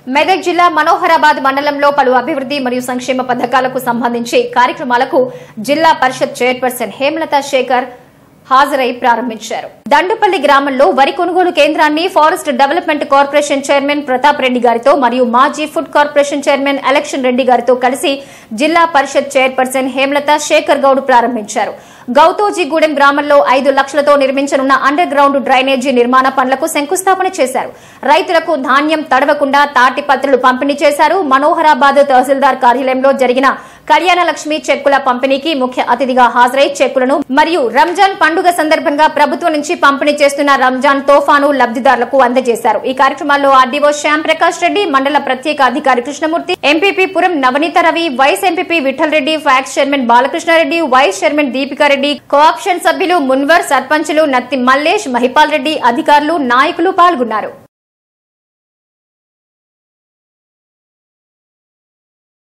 మెదక్ జిల్లా మనోహరాబాద్ మండలంలో పలు అభివృద్ధి మరియు సంక్షేమ పథకాలకు సంబంధించి కార్యక్రమాలకు జిల్లా పరిషత్ చైర్పర్సన్ హేమలత శేఖర్ హాజరై ప్రారంభించారు దండుపల్లి గ్రామంలో వరి కొనుగోలు కేంద్రాన్ని forest development corporation chairman Pratap Reddy గారితో మరియు మాజీ ఫుడ్ కార్పొరేషన్ చైర్మన్ ఎలక్షన్ రెడ్డి గారితో కలిసి జిల్లా పరిషత్ చైర్పర్సన్ హేమలత శేఖర్ గౌడ్ ప్రారంభించారు గౌతోజీగూడెం గ్రామంలో ఐదు లక్షలతో నిర్మించనున్న అండర్ గ్రౌండ్ డ్రైనేజీ నిర్మాణ పనులకు శంకుస్థాపన చేశారు రైతులకు ధాన్యం తడవకుండా తాటి పత్రులు పంపిణీ చేశారు మనోహరాబాద్ తహసీల్దార్ కార్యాలయంలో జరిగిన కళ్యాణ లక్ష్మి చెక్కుల పంపిణీకి ముఖ్య అతిథిగా హాజరై చెక్కులను మరియు రంజాన్ పండుగ సందర్భంగా ప్రభుత్వం నుంచి పంపిణీ చేస్తున్న రంజాన్ తోఫాను లబ్దిదారులకు అందజేశారు ఈ కార్యక్రమాల్లో ఆర్డీఓ శ్యామ్ ప్రకాష్ రెడ్డి మండల ప్రత్యేక అధికారి Krishnamurthy MPP Puram Navaneetha Ravi vice MPP Vittal Reddy PACS chairman Balakrishna Reddy vice chairman Deepika Reddy co-option సభ్యులు మున్వర్ సర్పంచులు నత్తి మల్లేష్ మహిపాల్ రెడ్డి అధికారులు నాయకులు పాల్గొన్నారు